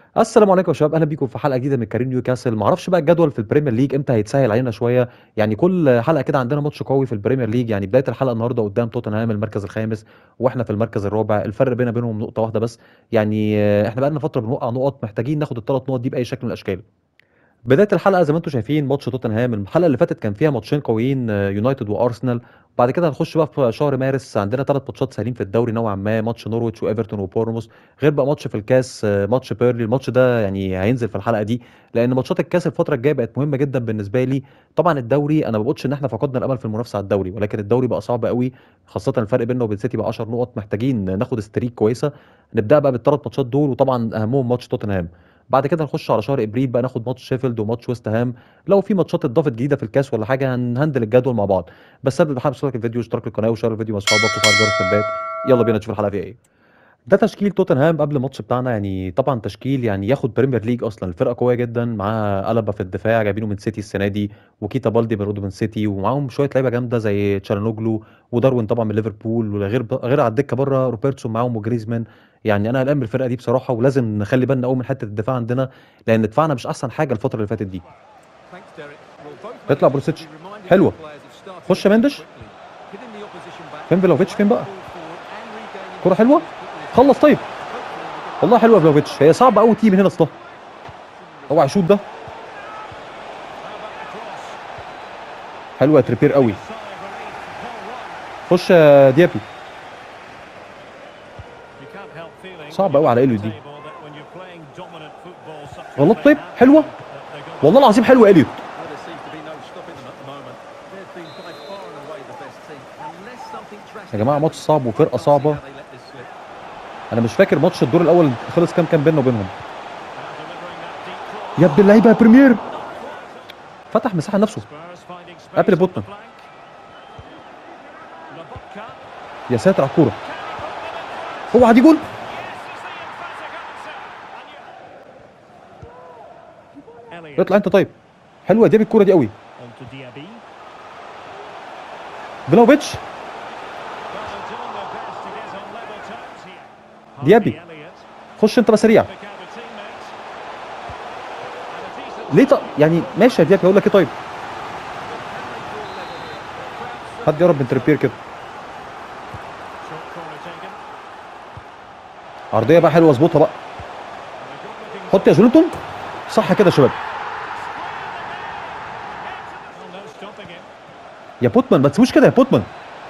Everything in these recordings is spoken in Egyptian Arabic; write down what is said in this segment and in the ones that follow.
السلام عليكم يا شباب اهلا بيكم في حلقه جديده من كارين نيوكاسل ما اعرفش بقى الجدول في البريمير ليج امتى هيتسهل علينا شويه يعني كل حلقه كده عندنا ماتش قوي في البريمير ليج يعني بدايه الحلقه النهارده قدام توتنهام المركز الخامس واحنا في المركز الرابع الفرق بيننا بينهم نقطه واحده بس يعني آه، احنا بقى لنا فتره بنوقع نقط محتاجين ناخد الثلاث نقط دي باي شكل من الاشكال بدايه الحلقه زي ما انتم شايفين ماتش توتنهام الحلقه اللي فاتت كان فيها ماتشين قويين آه، يونايتد وارسنال بعد كده هنخش بقى في شهر مارس عندنا ثلاث ماتشات سهلين في الدوري نوعا ما ماتش نورويتش وايفرتون وبورنموث غير بقى ماتش في الكاس آه، ماتش بيرلي الماتش ده يعني هينزل في الحلقه دي لان ماتشات الكاس الفتره الجايه بقت مهمه جدا بالنسبه لي طبعا الدوري انا ما بقولش ان احنا فقدنا الامل في المنافسه على الدوري ولكن الدوري بقى صعب قوي خاصه الفرق بيننا وبين سيتي بقى 10 نقط محتاجين ناخد ستريك كويسه نبدا بقى بالثلاث ماتشات دول وطبعا اهمهم ماتش توتنهام بعد كده نخش على شهر ابريل بقى ناخد ماتش شيفيلد وماتش ويست هام لو في ماتشات اتضافت جديده في الكاس ولا حاجه هنهندل الجدول مع بعض بس قبل ما حابب اشترك الفيديو اشترك القناه وشير الفيديو مع اصحابك وفعل الجرس في الباك يلا بينا نشوف الحلقه فيها ايه ده تشكيل توتنهام قبل الماتش بتاعنا يعني طبعا تشكيل يعني ياخد بريمير ليج اصلا الفرقه قويه جدا معاها قلبه في الدفاع جايبينه من سيتي السنه دي وكيتا بالدي برضه من سيتي ومعاهم شويه لعيبه جامده زي تشالانوجلو وداروين طبعا من ليفربول وغير غير على الدكه بره روبرتسون معاهم وجريزمان يعني انا قلقان من الفرقه دي بصراحه ولازم نخلي بالنا قوي من حته الدفاع عندنا لان دفاعنا مش احسن حاجه الفتره اللي فاتت دي اطلع بروسيتش حلوه خش يا مندش فين فيلوفيتش فين بقى كره حلوه خلص طيب والله حلوه يا فلوفيتش هي صعبه قوي تيجي من هنا اصلا اوعى شوت ده حلوه يا تريبير قوي خش يا ديابي صعب قوي على اليوت دي غلط طيب حلوه والله العظيم حلوه اليوت يا جماعه ماتش صعب وفرقه صعبه انا مش فاكر ماتش الدور الاول خلص كام كام بيننا وبينهم يا ابن اللعيبه يا بريمير فتح مساحه لنفسه قبل بوتمان يا ساتر على الكوره اوعى دي جول اطلع انت طيب حلوه دي الكوره دي قوي فلوفيتش ديابي. خش انت بس سريع ليه ط... يعني ماشي يا ديابي اقول لك ايه طيب حد يقرب من تريبير كده عرضيه بقى حلوه اظبطها بقى حط يا جولتون صح كده يا شباب يا بوتمان ما تسيبوش كده يا بوتمان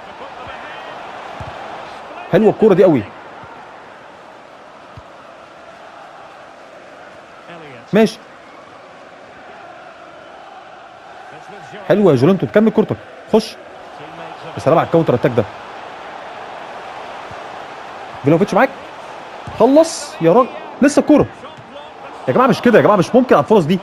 حلوه الكوره دي قوي ماشي حلوه يا جولنتون كمل كورتك خش يا سلام على الكاونتر اتاك ده فيلوفيتش معاك خلص يا راجل لسه الكوره يا جماعه مش كده يا جماعه مش ممكن على الفرص دي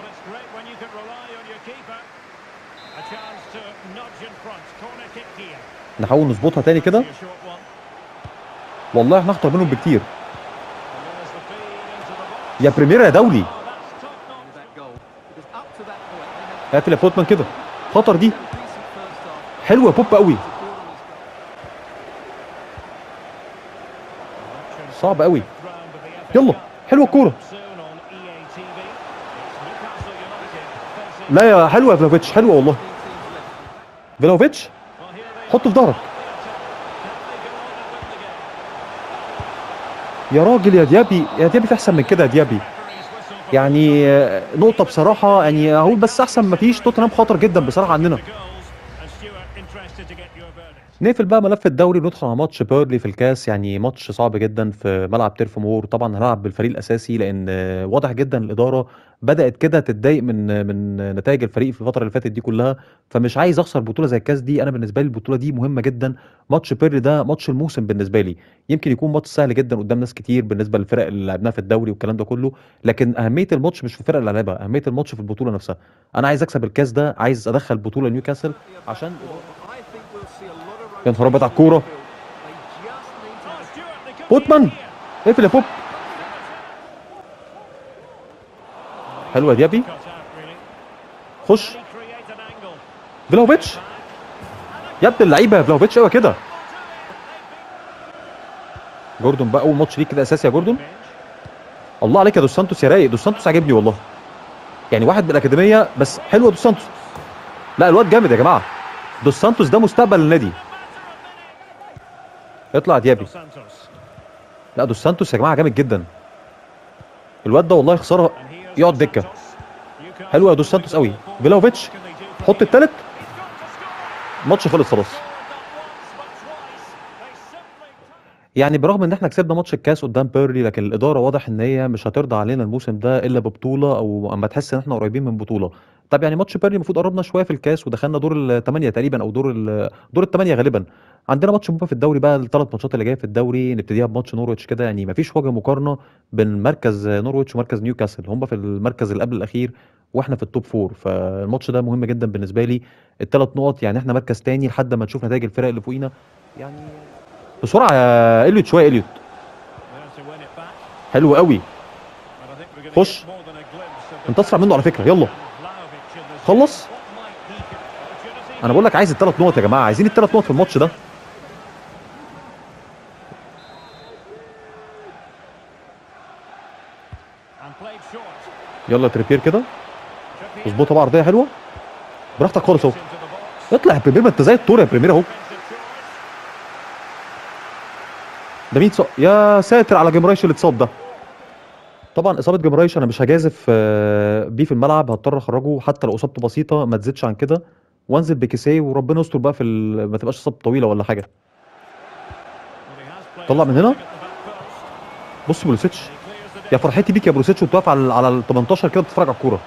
نحاول نظبطها تاني كده والله احنا اخطر منهم بكتير يا بريمير يا دولي قافل يا فوتمان كده خطر دي حلوه يا بوب قوي صعب قوي يلا حلوه الكوره لا يا حلوه يا فلوفيتش حلوه والله فلوفيتش حطه في ظهرك يا راجل يا ديابي يا ديابي في احسن من كده يا ديابي يعني آه، نقطه بصراحه يعني هقول بس احسن ما فيش توتنهام خطر جدا بصراحه عننا نقفل بقى ملف الدوري وندخل على ماتش بيرلي في الكاس يعني ماتش صعب جدا في ملعب تيرف مور طبعا هنلعب بالفريق الاساسي لان آه، واضح جدا الاداره بدات كده تتضايق من آه، من نتائج الفريق في الفتره اللي فاتت دي كلها فمش عايز اخسر بطوله زي الكاس دي انا بالنسبه لي البطوله دي مهمه جدا ماتش بيرلي ده ماتش الموسم بالنسبه لي يمكن يكون ماتش سهل جدا قدام ناس كتير بالنسبه للفرق اللي لعبناها في الدوري والكلام ده كله لكن اهميه الماتش مش في الفرق اللي لعبها اهميه الماتش في البطوله نفسها انا عايز اكسب الكاس ده عايز ادخل بطوله نيوكاسل عشان يا نهار ابيض على الكوره بوتمان اقفل يا بوب حلوه ديابي خش فلوفيتش يا ابن اللعيبه يا فلوفيتش ايوه كده جوردون بقى اول ماتش ليك كده اساسي يا جوردون الله عليك يا دوس سانتوس يا رايق دوس سانتوس عاجبني والله يعني واحد من الاكاديميه بس حلو دوس سانتوس لا الواد جامد يا جماعه دوس سانتوس ده مستقبل النادي اطلع ديابي لا دوس سانتوس يا جماعه جامد جدا الواد ده والله خساره يقعد دكه حلو يا دوس سانتوس قوي فيلاوفيتش حط التالت الماتش خلص خلاص يعني برغم ان احنا كسبنا ماتش الكاس قدام بيرلي لكن الاداره واضح ان هي مش هترضى علينا الموسم ده الا ببطوله او اما تحس ان احنا قريبين من بطوله طب يعني ماتش بيرلي المفروض قربنا شويه في الكاس ودخلنا دور الثمانيه تقريبا او دور ال- دور الثمانيه غالبا عندنا ماتش مهم في الدوري بقى الثلاث ماتشات اللي جايه في الدوري نبتديها بماتش نورويتش كده يعني مفيش وجه مقارنه بين مركز نورويتش ومركز نيوكاسل هم في المركز اللي قبل الاخير واحنا في التوب فور فالماتش ده مهم جدا بالنسبه لي الثلاث نقط يعني احنا مركز تاني لحد ما نشوف نتائج الفرق اللي فوقينا يعني بسرعه يا اليوت شويه اليوت حلو قوي خش. انت اسرع منه على فكره يلا خلص انا بقول لك عايز الثلاث نقط يا جماعه عايزين الثلاث نقط في الماتش ده يلا تريبير كده اظبطها بقى عرضيه حلوه براحتك خالص اهو اطلع يا بريمير ما انت زي الطور يا بريمير اهو ده مين ص... يا ساتر على جمرايش اللي اتصاب ده طبعا اصابه جمرايش انا مش هجازف آه، بيه في الملعب هضطر اخرجه حتى لو اصابته بسيطه ما تزيدش عن كده وانزل بكيسيه وربنا يستر بقى في ال... ما تبقاش اصابه طويله ولا حاجه طلع من هنا بص بولوسيتش يا فرحتي بيك يا بروسيتش وانت واقف على على ال 18 كده بتتفرج على الكوره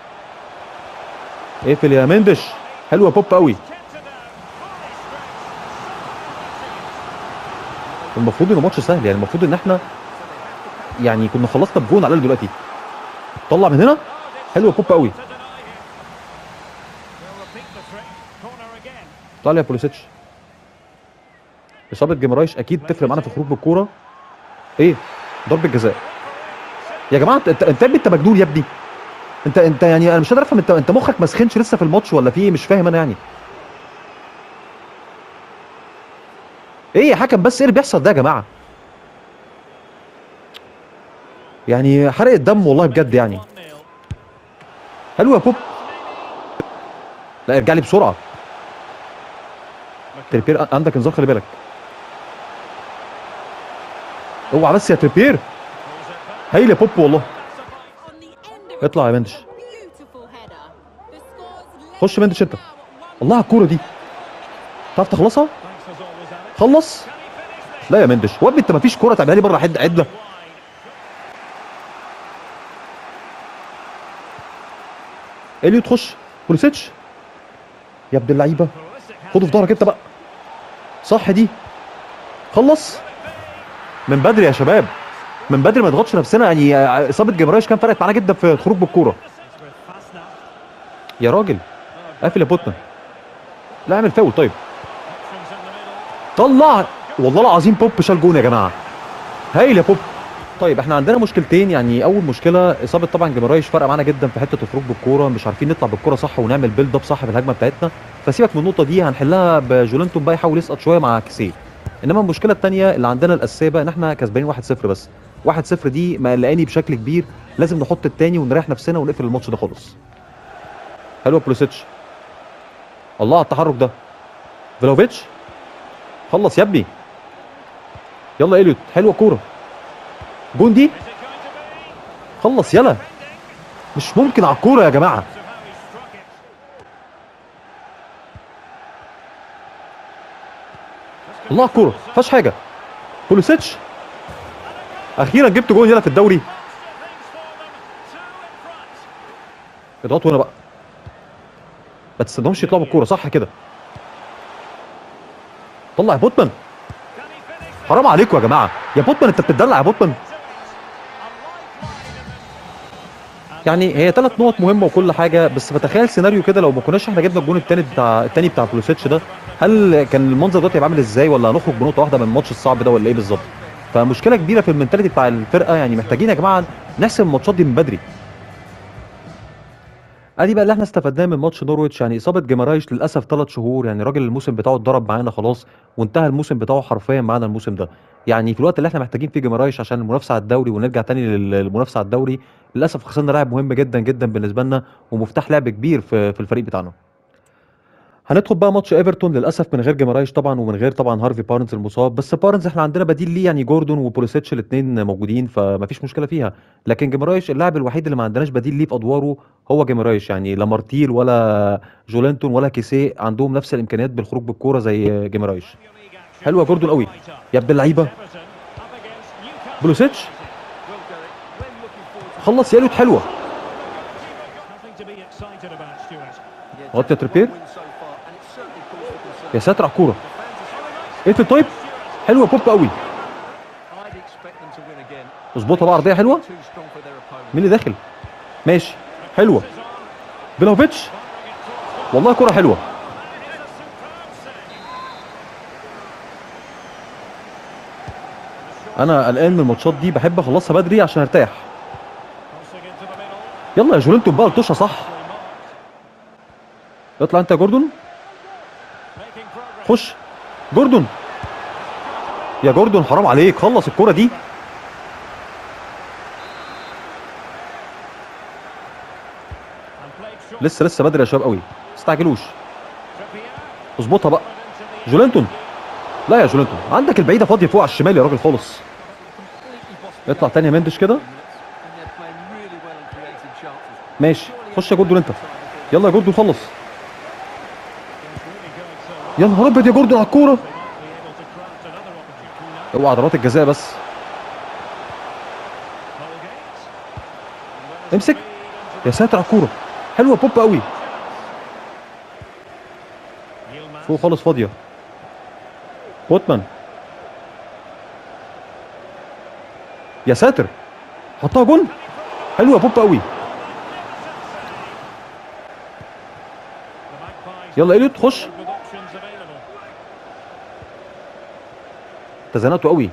اقفل يا مندش حلوه بوب قوي المفروض انه ماتش سهل يعني المفروض ان احنا يعني كنا خلصنا بجون على الأقل دلوقتي طلع من هنا حلوه بوب قوي طلع يا بوليسيتش اصابه جيمرايش اكيد تفرق معانا في الخروج بالكوره ايه ضربه جزاء يا جماعه انت انت انت مجنون يا ابني انت انت يعني انا مش قادر افهم انت انت مخك ما سخنش لسه في الماتش ولا في ايه مش فاهم انا يعني ايه يا حكم بس ايه اللي بيحصل ده يا جماعه يعني حرق الدم والله بجد يعني حلو يا بوب لا ارجع لي بسرعه تريبير عندك انذار خلي بالك اوعى بس يا تريبير هايل يا بوب والله اطلع يا مندش خش مندش انت الله على الكوره دي تعرف تخلصها خلص لا يا مندش واد انت مفيش كوره تعملها لي بره حد عدله اليوت خش بوليسيتش يا ابن اللعيبه خده في ظهرك انت بقى صح دي خلص من بدري يا شباب من بدري ما نضغطش نفسنا يعني اصابه جمرايش كان فرقت معانا جدا في الخروج بالكوره يا راجل قافل يا بوتنا لا اعمل فاول طيب طلع والله العظيم بوب شال جون يا جماعه هايل يا بوب طيب احنا عندنا مشكلتين يعني اول مشكله اصابه طبعا جمرايش فرق معانا جدا في حته الخروج بالكوره مش عارفين نطلع بالكوره صح ونعمل بيلد اب صح في الهجمه بتاعتنا فسيبك من النقطه دي هنحلها بجولنتون بقى يحاول يسقط شويه مع كيسيه انما المشكله الثانيه اللي عندنا الاساسيه بقى ان احنا كسبانين 1-0 بس 1-0 دي مقلقاني بشكل كبير لازم نحط الثاني ونريح نفسنا ونقفل الماتش ده خالص حلو يا بوليسيتش الله على التحرك ده فيلوفيتش خلص يا ابني يلا اليوت حلوه كوره جون دي خلص يلا مش ممكن على الكوره يا جماعه الله على الكوره فيهاش حاجه بوليسيتش اخيرا جبت جون يلا في الدوري اضغطوا هنا بقى ما تستناهمش يطلعوا بالكوره صح كده طلع يا بوتمان حرام عليكم يا جماعه يا بوتمان انت بتدلع يا بوتمان يعني هي ثلاث نقط مهمه وكل حاجه بس بتخيل سيناريو كده لو ما كناش احنا جبنا الجون الثاني بتاع الثاني بتاع بولوسيتش ده هل كان المنظر ده هيبقى عامل ازاي ولا هنخرج بنقطه واحده من الماتش الصعب ده ولا ايه بالظبط فمشكله كبيره في المنتاليتي بتاع الفرقه يعني محتاجين يا جماعه نحسم الماتشات دي من بدري ادي بقى اللي احنا استفدناه من ماتش نورويتش يعني اصابه جيمارايش للاسف ثلاث شهور يعني راجل الموسم بتاعه اتضرب معانا خلاص وانتهى الموسم بتاعه حرفيا معانا الموسم ده يعني في الوقت اللي احنا محتاجين فيه جيمارايش عشان المنافسه على الدوري ونرجع تاني لل- للمنافسه على الدوري للاسف خسرنا لاعب مهم جدا جدا بالنسبه لنا ومفتاح لعب كبير في في الفريق بتاعنا هندخل بقى ماتش ايفرتون للاسف من غير جيمارايش طبعا ومن غير طبعا هارفي بارنز المصاب بس بارنز احنا عندنا بديل ليه يعني جوردون وبوليسيتش الاثنين موجودين فمفيش مشكله فيها لكن جيمارايش اللاعب الوحيد اللي ما عندناش بديل ليه في ادواره هو جيمارايش يعني لا مارتيل ولا جولينتون ولا كيسيه عندهم نفس الامكانيات بالخروج بالكوره زي جيمارايش حلوه جوردون قوي يا ابن اللعيبه بوليسيتش خلص يا اليوت حلوه غطي يا تريبير يا ساتر على الكوره اقفل طيب حلوه بوب قوي اظبطها بقى عرضيه حلوه مين اللي داخل ماشي حلوه بلوفيتش والله كرة حلوه انا قلقان من الماتشات دي بحب اخلصها بدري عشان ارتاح يلا يا جولينتون بقى الطشه صح اطلع انت يا جوردون خش جوردون يا جوردون حرام عليك خلص الكرة دي لسه لسه بدري يا شباب قوي ما تستعجلوش اظبطها بقى جولينتون لا يا جولينتون عندك البعيده فاضيه فوق على الشمال يا راجل خالص اطلع تاني يا مندش كده ماشي خش يا جوردون انت يلا يا جوردون خلص يا نهار ابيض يا جوردون على الكوره اوعى ضربات الجزاء بس امسك يا ساتر على الكوره حلوه بوب قوي فوق خالص فاضيه بوتمان يا ساتر حطها جون حلوه بوب قوي يلا اليوت خش تزنقته قوي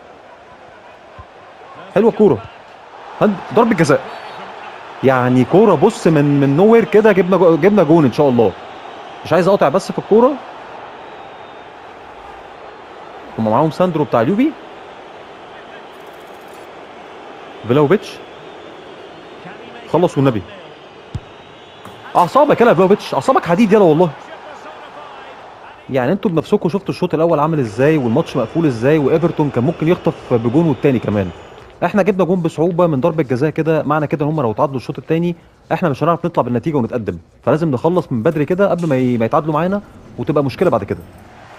حلوه كوره هند ضربه جزاء يعني كوره بص من من نوير كده جبنا جو- جبنا جون ان شاء الله مش عايز اقطع بس في الكوره هم معاهم ساندرو بتاع اليوفي فيلاوفيتش خلص والنبي اعصابك يلا يا فيلاوفيتش اعصابك حديد يلا والله يعني انتوا بنفسكم شفتوا الشوط الاول عامل ازاي والماتش مقفول ازاي وايفرتون كان ممكن يخطف بجون والتاني كمان احنا جبنا جون بصعوبه من ضربه جزاء كده معنى كده ان هم لو تعادلوا الشوط الثاني احنا مش هنعرف نطلع بالنتيجه ونتقدم فلازم نخلص من بدري كده قبل ما ي- ما يتعادلوا معانا وتبقى مشكله بعد كده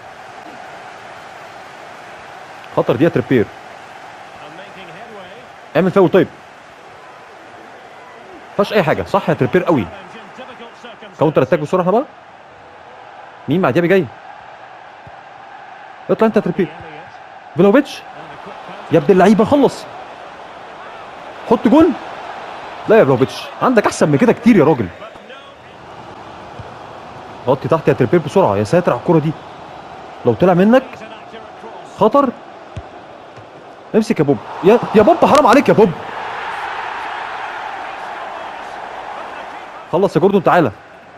خطر دي يا تريبير اعمل فاول طيب فيهاش اي حاجه صح يا تريبير قوي كاونتر اتاك بسرعه بقى مين مع ديابي جاي اطلع انت يا تريبير فيلوفيتش يا ابن اللعيبه خلص حط جون لا يا فلوفيتش عندك احسن من كده كتير يا راجل غطي تحت يا تريبير بسرعه يا ساتر على الكوره دي لو طلع منك خطر امسك يا بوب يا يا بوب حرام عليك يا بوب خلص يا جوردون تعالى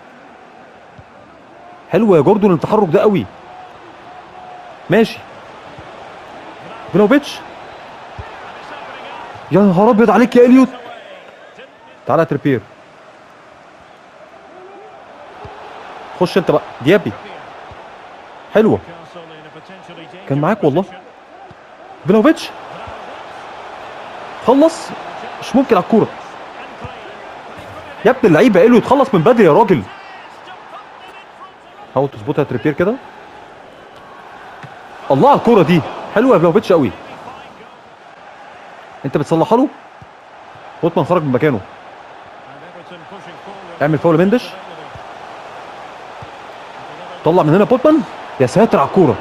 حلو يا جوردون التحرك ده قوي ماشي فلوفيتش يا نهار ابيض عليك يا اليوت تعالى يا تريبير خش انت بقى ديابي حلوه كان معاك والله فلوفيتش خلص مش ممكن على الكوره يا ابن اللعيبه يا اليوت خلص من بدري يا راجل حاول تظبطها يا تريبير كده الله على الكوره دي حلوه يا فلوفيتش قوي انت بتصلحها له بوتمان خرج من مكانه اعمل فاول مندش طلع من هنا بوتمان يا ساتر على الكوره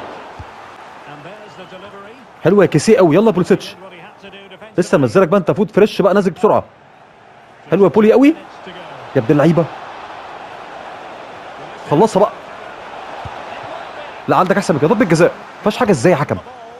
حلوه يا كيسيه قوي يلا بوليسيتش لسه منزلك بقى انت فوت فريش بقى نازل بسرعه حلوه يا بولي قوي يا ابن اللعيبه خلصها بقى لا عندك احسن من كده ضربه جزاء ما فيهاش حاجه ازاي يا حكم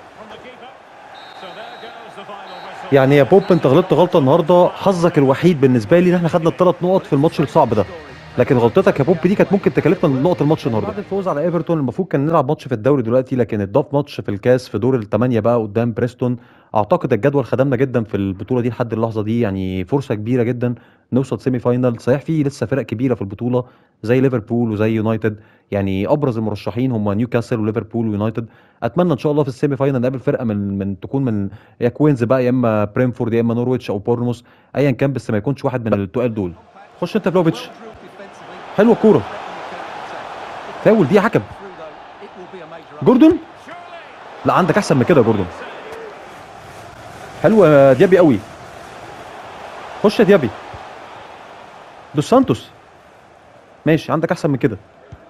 يعني يا بوب انت غلطت غلطه النهارده حظك الوحيد بالنسبه لي ان احنا خدنا الثلاث نقط في الماتش الصعب ده لكن غلطتك يا بوب دي كانت ممكن تكلفنا نقطه الماتش النهارده بعد الفوز على ايفرتون المفروض كان نلعب ماتش في الدوري دلوقتي لكن اتضاف ماتش في الكاس في دور الثمانيه بقى قدام بريستون اعتقد الجدول خدمنا جدا في البطوله دي لحد اللحظه دي يعني فرصه كبيره جدا نوصل سيمي فاينال صحيح في لسه فرق كبيره في البطوله زي ليفربول وزي يونايتد يعني ابرز المرشحين هم نيوكاسل وليفربول ويونايتد اتمنى ان شاء الله في السيمي فاينال نقابل فرقه من من تكون من يا كوينز بقى يا اما بريمفورد يا اما نورويتش او بورنموث ايا كان بس ما يكونش واحد من التقال دول خش انت فلوفيتش حلوه الكوره فاول دي حكم جوردون لا عندك احسن من كده يا جوردون حلوه يا ديابي قوي خش يا ديابي دوس سانتوس ماشي عندك احسن من كده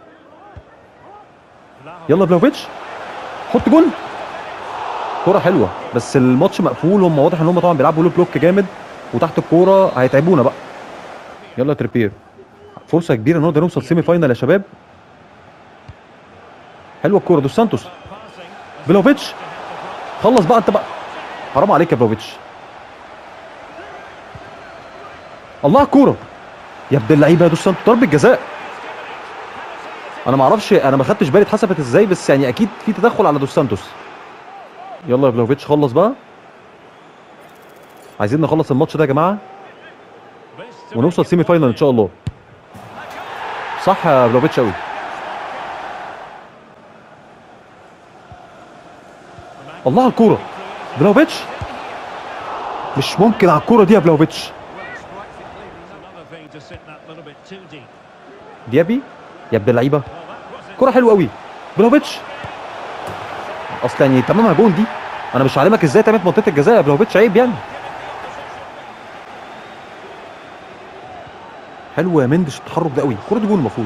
يلا فلوفيتش حط جون كرة حلوة بس الماتش مقفول هم واضح ان هم طبعا بيلعبوا لو بلوك جامد وتحت الكورة هيتعبونا بقى يلا تريبير فرصة كبيرة نقدر نوصل سيمي فاينال يا شباب حلوة الكورة دوس سانتوس فلوفيتش خلص بقى انت بقى حرام عليك يا فلوفيتش الله على الكورة يا ابن اللعيبة يا دوس سانتوس ضربة جزاء انا ما اعرفش انا ما خدتش بالي اتحسبت ازاي بس يعني اكيد في تدخل على دوس سانتوس يلا يا فلوفيتش خلص بقى عايزين نخلص الماتش ده يا جماعه ونوصل سيمي فاينال ان شاء الله صح يا فلوفيتش قوي الله على الكوره فلوفيتش مش ممكن على الكوره دي يا فلوفيتش ديابي يا ابن اللعيبه كرة حلوه قوي فلوفيتش اصل يعني تمامها جون دي انا مش عالمك ازاي تعمل في منطقه الجزاء يا فلوفيتش عيب يعني حلو يا مندش التحرك ده قوي كرة دي جون المفروض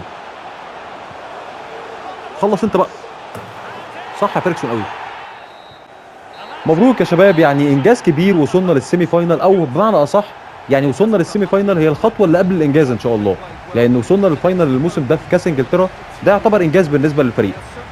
خلص انت بقى صح يا فيركسون قوي مبروك يا شباب يعني انجاز كبير وصلنا للسيمي فاينال او بمعنى اصح يعني وصلنا للسيمي فاينال هي الخطوه اللي قبل الانجاز ان شاء الله لان وصلنا للفاينال الموسم ده في كاس انجلترا ده يعتبر انجاز بالنسبه للفريق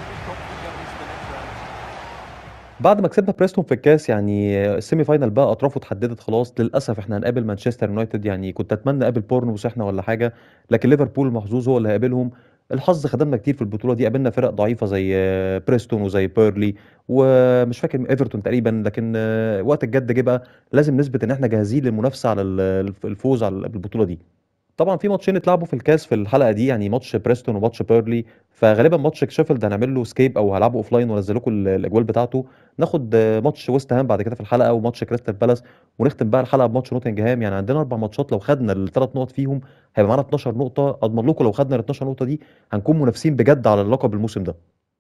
بعد ما كسبنا بريستون في الكاس يعني السيمي فاينال بقى اطرافه اتحددت خلاص للاسف احنا هنقابل مانشستر يونايتد يعني كنت اتمنى اقابل بورنموث احنا ولا حاجه لكن ليفربول محظوظ هو اللي هيقابلهم الحظ خدمنا كتير في البطوله دي قابلنا فرق ضعيفه زي بريستون وزي بيرلي ومش فاكر ايفرتون تقريبا لكن وقت الجد جه بقى لازم نثبت ان احنا جاهزين للمنافسه على الفوز على البطوله دي طبعا في ماتشين اتلعبوا في الكاس في الحلقه دي يعني ماتش بريستون وماتش بيرلي فغالبا ماتش شيفيلد هنعمل له سكيب او هلعبه اوف لاين وانزل لكم الاجوال بتاعته ناخد ماتش ويست هام بعد كده في الحلقه وماتش كريستال بالاس ونختم بقى الحلقه بماتش نوتنجهام يعني عندنا اربع ماتشات لو خدنا الثلاث نقط فيهم هيبقى معانا 12 نقطه اضمن لكم لو خدنا ال 12 نقطه دي هنكون منافسين بجد على اللقب الموسم ده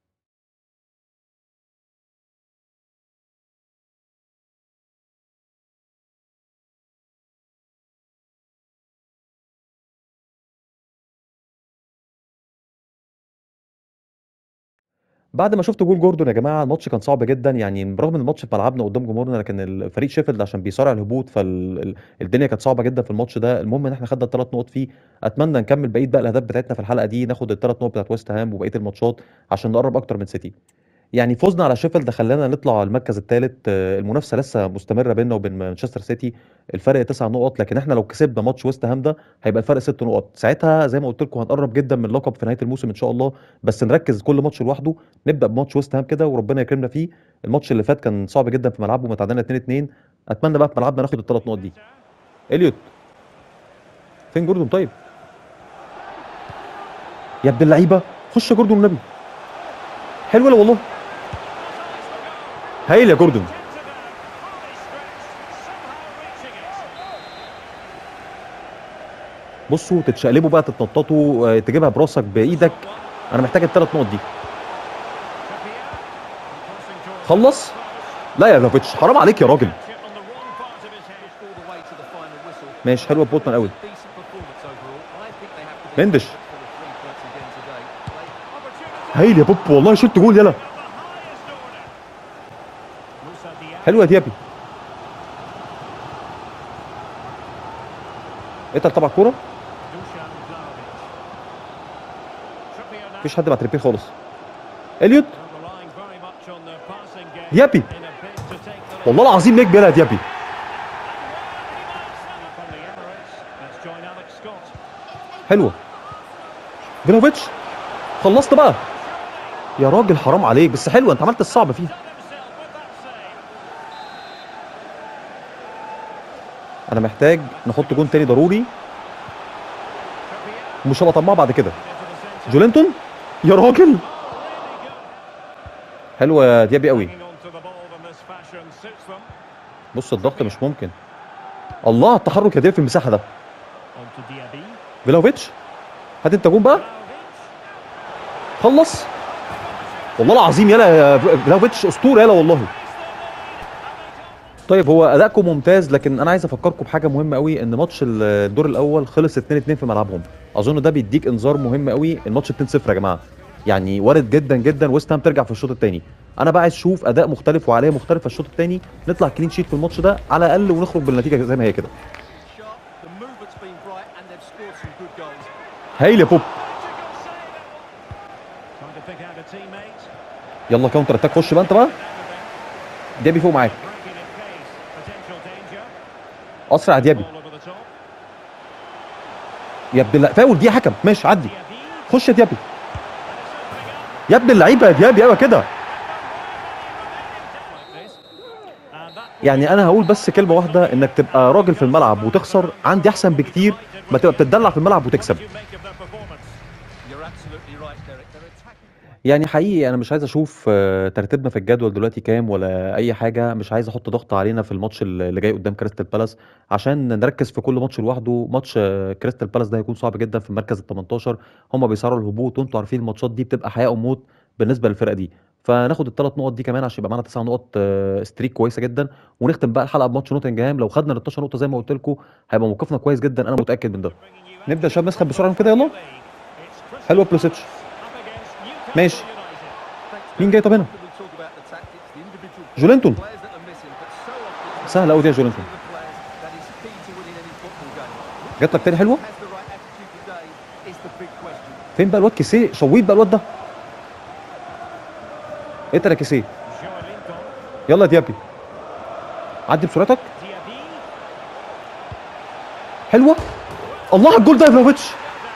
بعد ما شفت جول جوردون يا جماعه الماتش كان صعب جدا يعني برغم ان الماتش في ملعبنا قدام جمهورنا لكن الفريق شيفيلد عشان بيصارع الهبوط فالدنيا كانت صعبه جدا في الماتش ده المهم ان احنا خدنا الثلاث نقط فيه اتمنى نكمل بقيه بقى الاهداف بتاعتنا في الحلقه دي ناخد الثلاث نقط بتاعت ويست هام وبقيه الماتشات عشان نقرب اكتر من سيتي يعني فوزنا على شيفيلد خلانا نطلع المركز الثالث المنافسه لسه مستمره بيننا وبين مانشستر سيتي الفرق تسع نقط لكن احنا لو كسبنا ماتش ويست هام ده هيبقى الفرق ست نقط ساعتها زي ما قلت لكم هنقرب جدا من اللقب في نهايه الموسم ان شاء الله بس نركز كل ماتش لوحده نبدا بماتش ويست هام كده وربنا يكرمنا فيه الماتش اللي فات كان صعب جدا في ملعبه ما تعادلنا 2 2 اتمنى بقى في ملعبنا ناخد الثلاث نقط دي اليوت فين جوردون طيب يا ابن اللعيبه خش يا جوردون النبي حلوه والله هايل يا جوردون بصوا تتشقلبوا بقى تتنططوا تجيبها براسك بايدك انا محتاج الثلاث نقط دي خلص لا يا لافيتش حرام عليك يا راجل ماشي حلوه بوتمان قوي مندش هايل يا بوب والله شلت جول يلا حلوه يا ديابي اتقل طبعا الكوره مفيش حد مع تريبيه خالص اليوت ديابي والله العظيم نجم يلا يا ديابي حلوه فيلوفيتش خلصت بقى يا راجل حرام عليك بس حلوه انت عملت الصعب فيها انا محتاج نحط جون تاني ضروري ومش هبقى طماع بعد كده جولينتون يا راجل حلوه يا ديابي قوي بص الضغط مش ممكن الله التحرك يا ديابي في المساحه ده فيلوفيتش هات انت جون بقى خلص والله العظيم يلا يا فيلوفيتش اسطوره يلا والله طيب هو ادائكم ممتاز لكن انا عايز افكركم بحاجه مهمه قوي ان ماتش الدور الاول خلص 2-2 في ملعبهم اظن ده بيديك انذار مهم قوي الماتش 2-0 يا جماعه يعني وارد جدا جدا ويست هام ترجع في الشوط الثاني انا بقى عايز اشوف اداء مختلف وعاليه مختلفه في الشوط الثاني نطلع كلين شيت في الماتش ده على الاقل ونخرج بالنتيجه زي ما هي كده هايل يا بوب يلا كاونتر اتاك خش بقى انت بقى ديابي فوق معاك اسرع ديابي يا ابن الله فاول دي حكم ماشي عدي خش يا ديابي يا ابن اللعيبه يا ديابي ايوه كده يعني انا هقول بس كلمه واحده انك تبقى راجل في الملعب وتخسر عندي احسن بكتير ما تبقى بتدلع في الملعب وتكسب يعني حقيقي انا مش عايز اشوف آه، ترتيبنا في الجدول دلوقتي كام ولا اي حاجه مش عايز احط ضغط علينا في الماتش اللي جاي قدام كريستال بالاس عشان نركز في كل ماتش لوحده ماتش آه، كريستال بالاس ده هيكون صعب جدا في المركز ال 18 هم بيسارعوا الهبوط وانتوا عارفين الماتشات دي بتبقى حياه او موت بالنسبه للفرقه دي فناخد الثلاث نقط دي كمان عشان يبقى معانا تسع نقط آه، ستريك كويسه جدا ونختم بقى الحلقه بماتش نوتنجهام لو خدنا ال 12 نقطه زي ما قلت لكم هيبقى موقفنا كويس جدا انا متاكد من ده نبدا يا شباب نسخن بسرعه كده يلا حلوه بلوسيتش ماشي مين جاي طب هنا جولينتون سهل قوي دي يا جولينتون جات لك تاني حلوه فين بقى الواد كيسيه شويت بقى الواد ده اتر يا كيسيه يلا يا ديابي عدي بسرعتك حلوه الله على الجول ده يا فلوفيتش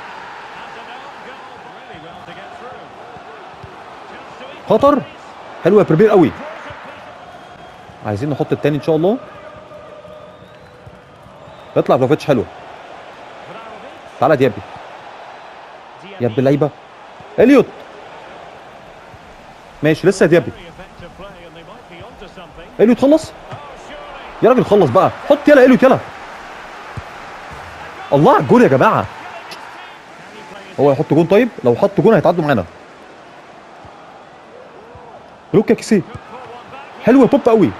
خطر حلوه يا بريبير قوي عايزين نحط التاني ان شاء الله يطلع فلوفيتش حلو تعالى يا ديابي يا ابن اللعيبه اليوت ماشي لسه يا ديابي اليوت خلص يا راجل خلص بقى حط يلا اليوت يلا الله على الجول يا جماعه هو هيحط جون طيب لو حط جون هيتعدوا معانا لوكا كيسيه حلو يا بوب قوي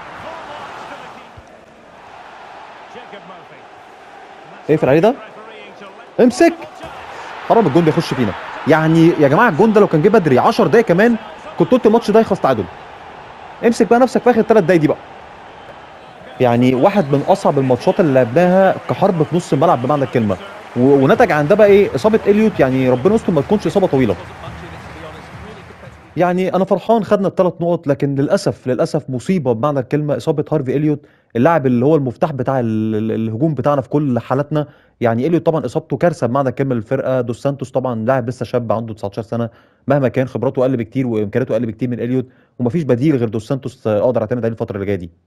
اقفل عليه ده امسك حرام الجون ده يخش فينا يعني يا جماعه الجون ده لو كان جه بدري 10 دقايق كمان كنت قلت الماتش ده يخلص تعادل امسك بقى نفسك في اخر ثلاث دقايق دي بقى يعني واحد من اصعب الماتشات اللي لعبناها كحرب في نص الملعب بمعنى الكلمه و- ونتج عن ده بقى ايه اصابه اليوت يعني ربنا يستر ما تكونش اصابه طويله يعني انا فرحان خدنا الثلاث نقط لكن للاسف للاسف مصيبه بمعنى الكلمه اصابه هارفي اليوت اللاعب اللي هو المفتاح بتاع ال- ال- الهجوم بتاعنا في كل حالاتنا يعني اليوت طبعا اصابته كارثه بمعنى الكلمه للفرقه دوس سانتوس طبعا لاعب لسه شاب عنده 19 سنه مهما كان خبراته اقل بكتير وامكانياته اقل بكتير من اليوت ومفيش بديل غير دوس سانتوس آه، اقدر اعتمد عليه الفتره اللي جايه دي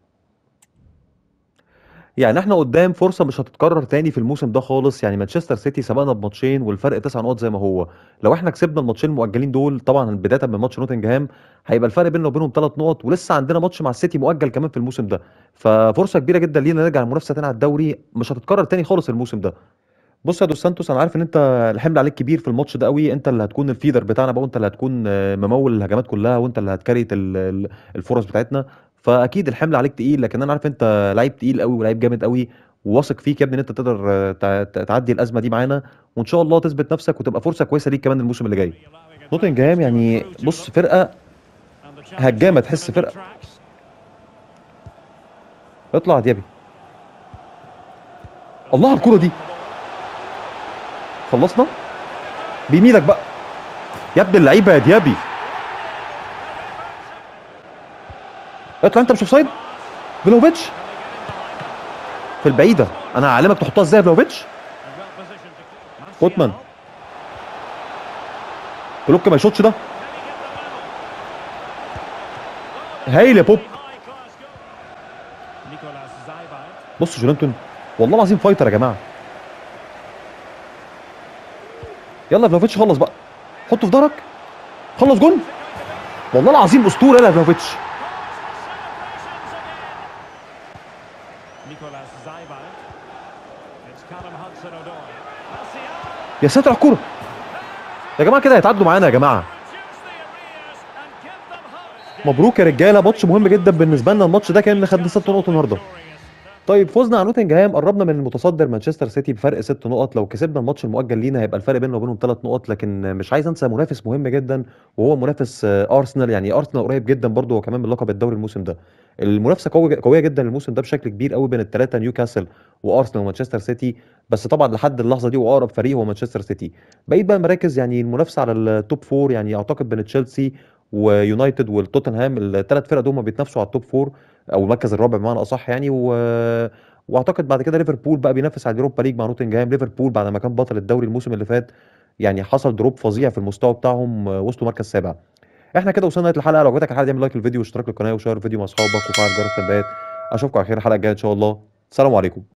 يعني احنا قدام فرصه مش هتتكرر تاني في الموسم ده خالص يعني مانشستر سيتي سبقنا بماتشين والفرق تسع نقط زي ما هو لو احنا كسبنا الماتشين المؤجلين دول طبعا بدايه من ماتش نوتنجهام هيبقى الفرق بيننا وبينهم ثلاث نقط ولسه عندنا ماتش مع السيتي مؤجل كمان في الموسم ده ففرصه كبيره جدا لينا نرجع المنافسه تاني على الدوري مش هتتكرر تاني خالص الموسم ده بص يا دوس سانتوس انا عارف ان انت الحمل عليك كبير في الماتش ده قوي انت اللي هتكون الفيدر بتاعنا بقى وانت اللي هتكون آه، ممول الهجمات كلها وانت اللي هتكريت ال- ال- الفرص بتاعتنا فاكيد الحمل عليك تقيل لكن انا عارف انت لعيب تقيل قوي ولعيب جامد قوي وواثق فيك يا ابني ان انت تقدر آه، تع- تع- تعدي الازمه دي معانا وان شاء الله تثبت نفسك وتبقى فرصه كويسه ليك كمان الموسم اللي جاي نوتنجهام يعني بص فرقه هجامه تحس فرقه اطلع يا ديابي الله على الكوره دي خلصنا بيميلك بقى يا ابن اللعيبه يا ديابي اطلع انت مش اوفسايد فلوفيتش في البعيده انا هعلمك تحطها ازاي يا فلوفيتش فوتمان بلوك ما يشوطش ده هايل يا بوب بص جولانتون والله العظيم فايتر يا جماعه يلا فلافيتش خلص بقى حطه في ظهرك خلص جون والله العظيم اسطوره يلا يا فلافيتش يا ساتر على الكوره يا جماعه كده هيتعادلوا معانا يا جماعه مبروك يا رجاله ماتش مهم جدا بالنسبه لنا الماتش ده كان خدنا ست نقط النهارده طيب فوزنا على نوتنجهام قربنا من المتصدر مانشستر سيتي بفرق ست نقط لو كسبنا الماتش المؤجل لينا هيبقى الفرق بيننا وبينهم ثلاث نقط لكن مش عايز انسى منافس مهم جدا وهو منافس آه، ارسنال يعني ارسنال قريب جدا برضه هو كمان من لقب الدوري الموسم ده المنافسه قويه قويه جدا الموسم ده بشكل كبير قوي بين الثلاثه نيوكاسل وارسنال ومانشستر سيتي بس طبعا لحد اللحظه دي واقرب فريق هو مانشستر سيتي بقيت بقى المراكز يعني المنافسه على التوب فور يعني اعتقد بين تشيلسي ويونايتد والتوتنهام الثلاث فرق دول بيتنافسوا على التوب فور او المركز الرابع بمعنى اصح يعني و... واعتقد بعد كده ليفربول بقى بينافس على اليوروبا ليج مع نوتنجهام ليفربول بعد ما كان بطل الدوري الموسم اللي فات يعني حصل دروب فظيع في المستوى بتاعهم آه، وصلوا مركز سابع احنا كده وصلنا لنهايه الحلقه لو عجبتك الحلقه دي اعمل لايك للفيديو واشتراك للقناه وشير الفيديو مع اصحابك وفعل جرس التنبيهات اشوفكم على خير الحلقه الجايه ان شاء الله السلام عليكم